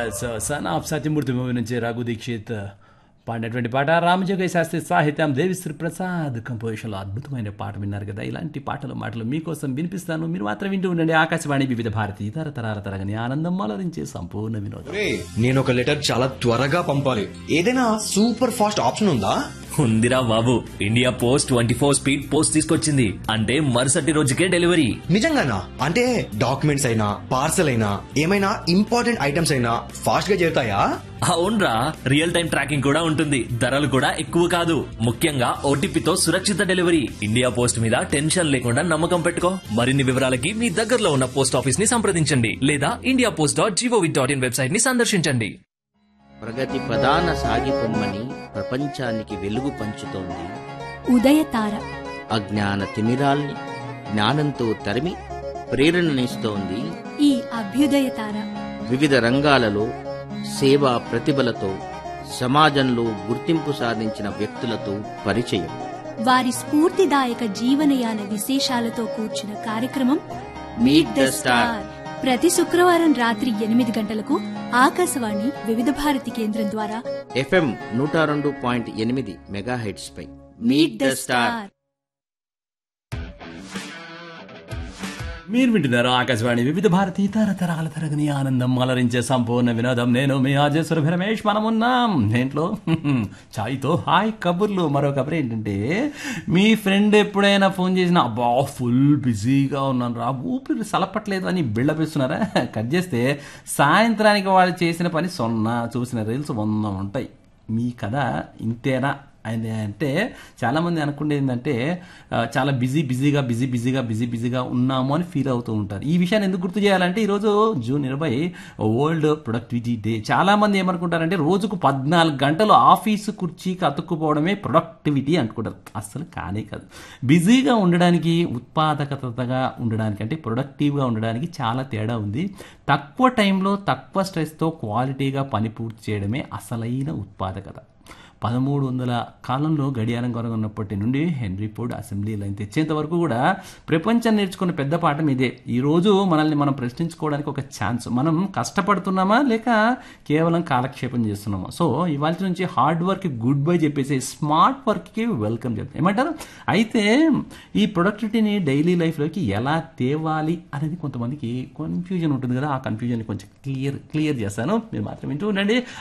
Yes son of Satyamurthy movie నుంచి రఘు దీక్షిత్ పాడినటువంటి పాట రామజోగయ్య శాస్త్రి సాహిత్యం దేవిశ్రీ ప్రసాద్ కంపోజిషన్లో అద్భుతమైన పాట విన్నారు కదా ఇలాంటి పాటలు మాటలు మీకోసం వినిపిస్తాను మీరు మాత్రం వింటూ ఉండండి ఆకాశవాణి వివిధ భారతి ఇతర తరాల తరగని ఆనందం అలరించే సంపూర్ణ వినోదం రే నేను ఒక లెటర్ చాలా త్వరగా పంపాలి ఏదైనా సూపర్ ఫాస్ట్ ఆప్షన్ ఉందా ఉందిరా బాబు India post twenty four speed post తీసుకొచ్చింది అంటే మరుసటి రోజుకే డెలివరీ నిజంగానా అంటే డాక్యుమెంట్స్ అయినా పార్సల్ అయినా ఏమైనా ఇంపార్టెంట్ ఐటమ్స్ అయినా ఫాస్ట్ గా చేరుతాయా అవునరా రియల్ టైం ట్రాకింగ్ కూడా ఉంటుంది ధరలు కూడా ఎక్కువ కాదు ముఖ్యంగా ఓటీపీతో సురక్షిత డెలివరీ ఇండియా పోస్ట్ మీద టెన్షన్ లేకుండా నమ్మకం పెట్టుకో మరిన్ని వివరాలకి మీ దగ్గరలో ఉన్న పోస్ట్ ఆఫీస్ ని సంప్రదించండి లేదా India post dot G O V dot in website ని సందర్శించండి ప్రగతి ప్రధాన సాగిపొమ్మని ప్రపంచానికి వెలుగు పంచుతోంది ఉదయతార అజ్ఞాన తిమిరాల్ని జ్ఞానంతో తరిమి ప్రేరణనిస్తోంది ఈ అభ్యుదయతార వివిధ రంగాలలో సేవా ప్రతిభలతో సమాజంలో గుర్తింపు సాధించిన వ్యక్తులతో పరిచయం వారి స్ఫూర్తిదాయక జీవనయాన విశేషాలతో కూర్చున్న కార్యక్రమం Meet the Star. ప్రతి శుక్రవారం రాత్రి ఎనిమిది గంటలకు ఆకాశవాణి వివిధ భారతి కేంద్రం ద్వారా ఎఫ్ఎం నూట రెండు పాయింట్ ఎనిమిది మెగాహెడ్స్ పై మీట్ ద స్టార్ మీరు వింటున్నారు ఆకాశవాణి వివిధ భారతి ఇతర తరాల తరగని ఆనందం అలరించే సంపూర్ణ వినోదం నేను మీ ఆజేశ్వర రమేష్ మనమున్నాం దేంట్లో చాయ్తో హాయ్ కబుర్లు మరో కబురు ఏంటంటే మీ ఫ్రెండ్ ఎప్పుడైనా ఫోన్ చేసినా అబ్బా ఫుల్ బిజీగా ఉన్నాను రా ఊపిరి సలపట్లేదు అని బిల్డప్ ఇస్తున్నారా కట్ చేస్తే సాయంత్రానికి వాళ్ళు చేసిన పని సున్నా చూసిన రీల్స్ వంద ఉంటాయి మీ కథ ఇంతేనా అది అంటే చాలామంది అనుకునేది ఏంటంటే ఆ, చాలా బిజీ బిజీగా బిజీ బిజీగా బిజీ బిజీగా ఉన్నాము అని ఫీల్ అవుతూ ఉంటారు ఈ విషయాన్ని ఎందుకు గుర్తు చేయాలంటే ఈరోజు జూన్ ఇరవై వరల్డ్ ప్రొడక్టివిటీ డే చాలామంది ఏమనుకుంటారంటే రోజుకు పద్నాలుగు గంటలు ఆఫీసు కుర్చీకి అతుక్కుపోవడమే ప్రొడక్టివిటీ అనుకుంటారు అస్సలు కానే కాదు బిజీగా ఉండడానికి ఉత్పాదకతగా ఉండడానికి అంటే ప్రొడక్టివ్గా ఉండడానికి చాలా తేడా ఉంది తక్కువ టైంలో తక్కువ స్ట్రెస్తో క్వాలిటీగా పని పూర్తి చేయడమే అసలైన ఉత్పాదకత పదమూడు వందల కాలంలో గడియారం కొనగొన్నప్పటి నుండి హెన్రీ ఫోర్డ్ అసెంబ్లీ లైన్ తెచ్చేంత వరకు కూడా ప్రపంచం నేర్చుకున్న పెద్ద పాఠం ఇదే ఈ రోజు మనల్ని మనం ప్రశ్నించుకోవడానికి ఒక ఛాన్స్ మనం కష్టపడుతున్నామా లేక కేవలం కాలక్షేపం చేస్తున్నామా సో ఇవాళ నుంచి హార్డ్ వర్క్ గుడ్ బై చెప్పేసి స్మార్ట్ వర్క్కి వెల్కమ్ చెప్తాం ఏమంటారు అయితే ఈ ప్రొడక్టివిటీని డైలీ లైఫ్లోకి ఎలా తేవాలి అనేది కొంతమందికి కన్ఫ్యూజన్ ఉంటుంది కదా ఆ కన్ఫ్యూజన్ కొంచెం క్లియర్ క్లియర్ చేస్తాను మీరు మాత్రం వింటూ ఉండండి